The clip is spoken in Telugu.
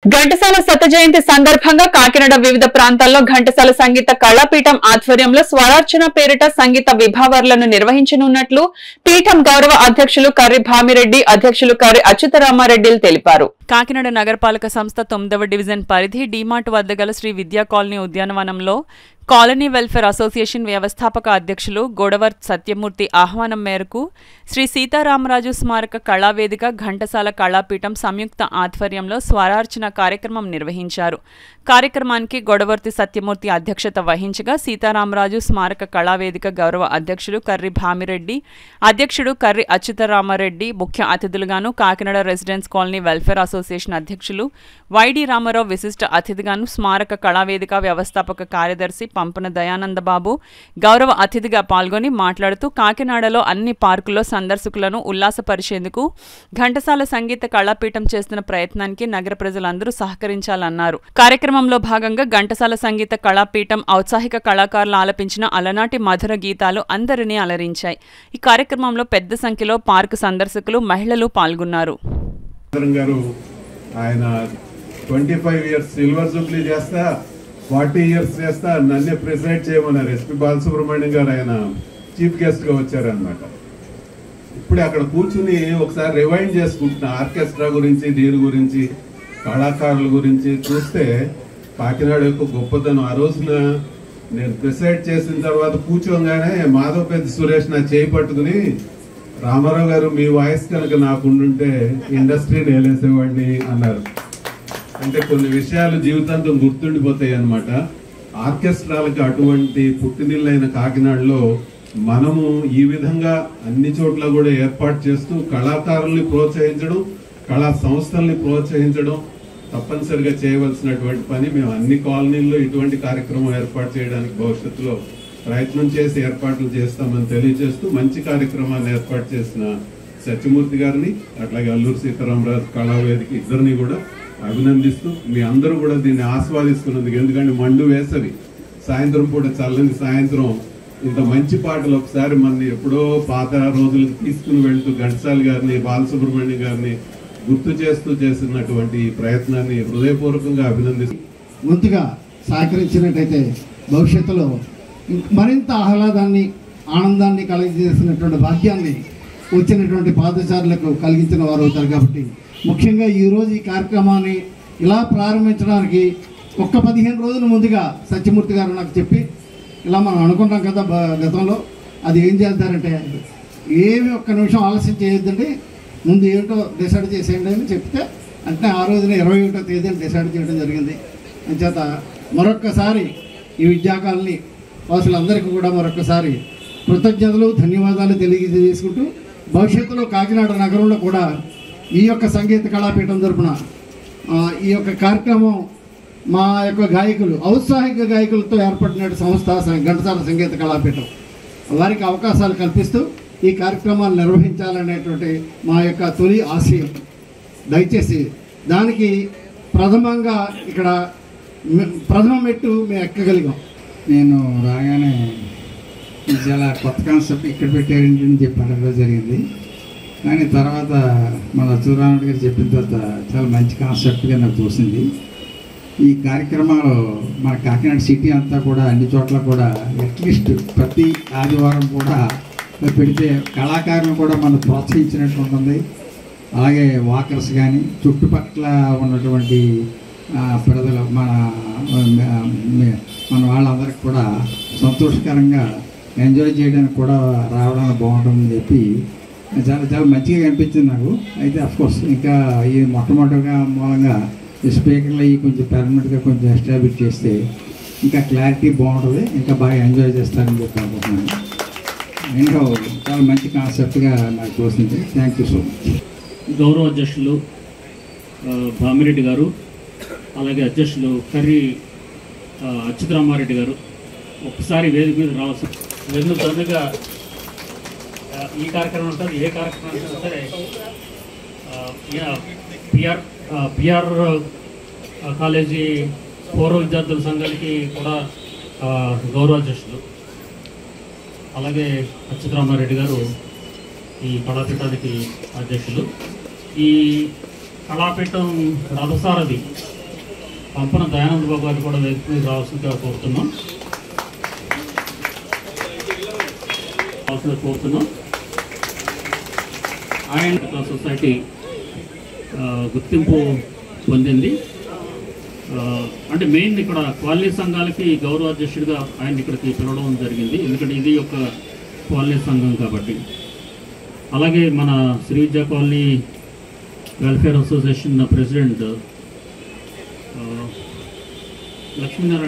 ఘంటసాల శత జయంతి సందర్భంగా కాకినాడ వివిధ ప్రాంతాల్లో ఘంటసాల సంగీత కళాపీఠం ఆధ్వర్యంలో స్వరార్చన పేరిట సంగీత విభావర్లను నిర్వహించనున్నట్లు పీఠం గౌరవ అధ్యక్షులు కర్రి భామిరెడ్డి అధ్యక్షులు కర్రి అచ్యుతరామారెడ్డిలు తెలిపారు కాకినాడ నగరపాలక సంస్థ తొమ్మిదవ డివిజన్ పరిధి డీమార్ట్ వద్ద గల శ్రీ విద్యా కాలనీ ఉద్యానవనంలో కాలనీ వెల్ఫేర్ అసోసియేషన్ వ్యవస్థాపక అధ్యక్షులు గొడవర్ సత్యమూర్తి ఆహ్వానం మేరకు శ్రీ సీతారామరాజు స్మారక కళావేదిక ఘంటసాల కళాపీఠం సంయుక్త ఆధ్వర్యంలో స్వరార్చన కార్యక్రమం నిర్వహించారు కార్యక్రమానికి గొడవర్తి సత్యమూర్తి అధ్యక్షత వహించగా సీతారామరాజు స్మారక కళావేదిక గౌరవ అధ్యక్షులు కర్రి భామిరెడ్డి అధ్యక్షుడు కర్రి అచ్యుతరామారెడ్డి ముఖ్య అతిథులుగాను Kakinada residence colony welfare association అధ్యక్షులు వైడి రామారావు విశిష్ట అతిథిగాను స్మారక కళావేదిక వ్యవస్థాపక కార్యదర్శి పంపన దయానందబాబు గౌరవ అతిథిగా పాల్గొని మాట్లాడుతూ కాకినాడలో అన్ని పార్కుల్లో సందర్శకులను ఉల్లాసపరిచేందుకు ఘంటసాల సంగీత కళాపీఠం చేస్తున్న ప్రయత్నానికి నగర ప్రజలందరూ సహకరించాలన్నారు కార్యక్రమంలో భాగంగా ఘంటసాల సంగీత కళాపీఠం ఔత్సాహిక కళాకారులు ఆలపించిన అలనాటి మధుర గీతాలు అందరినీ అలరించాయి ఈ కార్యక్రమంలో పెద్ద సంఖ్యలో పార్కు సందర్శకులు మహిళలు పాల్గొన్నారు చంద్రన్ గారు ఆయన twenty five years silver jubilee చేస్తా ఫార్టీ ఇయర్స్ చేస్తా నన్నే ప్రిసైడ్ చేయమన్నారు ఎస్పి బాలసుబ్రహ్మణ్యం గారు ఆయన చీఫ్ గెస్ట్ గా వచ్చారనమాట ఇప్పుడే అక్కడ కూర్చుని ఒకసారి రివైండ్ చేసుకుంటున్నా ఆర్కెస్ట్రా గురించి దీని గురించి కళాకారుల గురించి చూస్తే కాకినాడ యొక్క గొప్పతనం ఆ రోజున నేను ప్రిసైడ్ చేసిన తర్వాత కూర్చోగానే మాధవ్ పెద్ద సురేష్ నా చేయి పట్టుకుని రామారావు గారు మీ వాయిస్ కనుక నాకు ఉండుంటే ఇండస్ట్రీని వేలేసేవాడిని అన్నారు అంటే కొన్ని విషయాలు జీవితాంతం గుర్తుండిపోతాయి అన్నమాట ఆర్కెస్ట్రాలకి అటువంటి పుట్టినిల్లైన కాకినాడలో మనము ఈ విధంగా అన్ని చోట్ల కూడా ఏర్పాటు చేస్తూ కళాకారుల్ని ప్రోత్సహించడం కళా సంస్థల్ని ప్రోత్సహించడం తప్పనిసరిగా చేయవలసినటువంటి పని మేము అన్ని కాలనీల్లో ఇటువంటి కార్యక్రమం ఏర్పాటు చేయడానికి భవిష్యత్తులో ప్రయత్నం చేసి ఏర్పాట్లు చేస్తామని తెలియజేస్తూ మంచి కార్యక్రమాన్ని ఏర్పాటు చేసిన సత్యమూర్తి గారిని అట్లాగే అల్లూరు సీతారామరాజు కళావేదిక ఇద్దరిని కూడా అభినందిస్తూ మీ అందరూ కూడా దీన్ని ఆస్వాదిస్తున్నందుకు ఎందుకంటే మండు వేసవి సాయంత్రం పూట చల్లని సాయంత్రం ఇంత మంచి పాటలు ఒకసారి మన ఎప్పుడో పాత రోజులకు తీసుకుని వెళ్తూ ఘంటసాల గారిని బాలసుబ్రహ్మణ్యం గారిని గుర్తు చేస్తూ చేసినటువంటి ఈ ప్రయత్నాన్ని హృదయపూర్వకంగా అభినందిస్తూ ముందుగా సహకరించినట్టయితే భవిష్యత్తులో ఇంక- మరింత ఆహ్లాదాన్ని ఆనందాన్ని కలిగజేసినటువంటి భాగ్యాన్ని వచ్చినటువంటి పాదచారులకు కలిగించిన వారు అవుతారు కాబట్టి ముఖ్యంగా ఈరోజు ఈ కార్యక్రమాన్ని ఇలా ప్రారంభించడానికి ఒక్క పదిహేను రోజుల ముందుగా సత్యమూర్తి గారు నాకు చెప్పి ఇలా మనం అనుకున్నాం కదా బ- గతంలో అది ఏం చేస్తారంటే ఏమి ఒక్క నిమిషం ఆలస్యం చేయొద్దండి ముందు ఏమిటో డిసైడ్ చేసేయండి అని చెప్తే అంటే ఆ రోజున ఇరవై ఒకటో తేదీని డిసైడ్ చేయడం జరిగింది అంచేత మరొక్కసారి ఈ విద్యాకాలని వాసులందరికీ కూడా మరొకసారి కృతజ్ఞతలు ధన్యవాదాలు తెలియజేసుకుంటూ భవిష్యత్తులో కాకినాడ నగరంలో కూడా ఈ యొక్క సంగీత కళాపీఠం తరపున ఆ, ఈ యొక్క కార్యక్రమం మా యొక్క గాయకులు ఔత్సాహిక గాయకులతో ఏర్పడిన సంస్థ స- ఘంటసాల సంగీత కళాపీఠం వారికి అవకాశాలు కల్పిస్తూ ఈ కార్యక్రమాలు నిర్వహించాలనేటువంటి మా యొక్క తొలి ఆశయం దయచేసి దానికి ప్రథమంగా ఇక్కడ మె- ప్రథమ మెట్టు మేము ఎక్కగలిగాం నేను రాగానే ఇది చాలా కొత్త కాన్సెప్ట్ ఇక్కడ పెట్టారేంటి అని చెప్పి అడగడం జరిగింది కానీ తర్వాత మన అచ్చురామరెడ్డి గారు చెప్పిన తర్వాత చాలా మంచి కాన్సెప్ట్గా నాకు తోసింది ఈ కార్యక్రమాలు మన కాకినాడ సిటీ అంతా కూడా అన్ని చోట్ల కూడా అట్లీస్ట్ ప్రతి ఆదివారం కూడా పెడితే కళాకారులను కూడా మనం ప్రోత్సహించినట్టు ఉంటుంది అలాగే వాకర్స్ కానీ చుట్టుపక్కల ఉన్నటువంటి ఆ, ప్రజలు మన ఆ, మే- మన వాళ్ళందరికీ కూడా సంతోషకరంగా ఎంజాయ్ చేయడానికి కూడా రావడానికి బాగుంటుందని చెప్పి చాలా చాలా మంచిగా కనిపించింది నాకు అయితే కోర్స్ ఇంకా ఈ మొట్టమొదటిగా మూలంగా ఈ స్పీకర్లు అవి కొంచెం పెర్మనెంట్గా కొంచెం ఎస్టాబ్లిష్ చేస్తే ఇంకా క్లారిటీ బాగుంటుంది ఇంకా బాగా ఎంజాయ్ చేస్తారని చెప్పి అనుకుంటున్నాను ఇంకా చాలా మంచి కాన్సెప్ట్గా నాకు తోసింది థ్యాంక్ యూ సో మచ్ గౌరవ అధ్యక్షులు ఆ, భామిరెడ్డి గారు అలాగే అధ్యక్షులు కర్రి ఆ, అచ్యుతరామారెడ్డి గారు ఒకసారి వేదిక మీద రావాల్సి ఎందుకు తొందరగా ఆ, ఈ కార్యక్రమం ఉంటుంది ఏ కార్యక్రమం అయినా సరే పిఆర్ పిఆర్ కాలేజీ పూర్వ విద్యార్థుల సంఘానికి కూడా ఆ, గౌరవ అధ్యక్షులు అలాగే అచ్యుతరామారెడ్డి గారు ఈ కళాపీఠానికి అధ్యక్షులు ఈ కళాపీఠం రథసారథి పంపన దయానంద బాబు గారు కూడా వేదిక మీద రావాల్సిందిగా కోరుతున్నాం రావాల్సిందిగా కోరుతున్నాం ఆయన సొసైటీ ఆ, గుర్తింపు పొందింది ఆ, అంటే మెయిన్ ఇక్కడ కాలనీ సంఘాలకి గౌరవ అధ్యక్షుడిగా ఆయన ఇక్కడికి పిలవడం జరిగింది ఎందుకంటే ఇది ఒక కాలనీ సంఘం కాబట్టి అలాగే మన Shri Vidya colony welfare association president ఆ, లక్ష్మీనారాయణ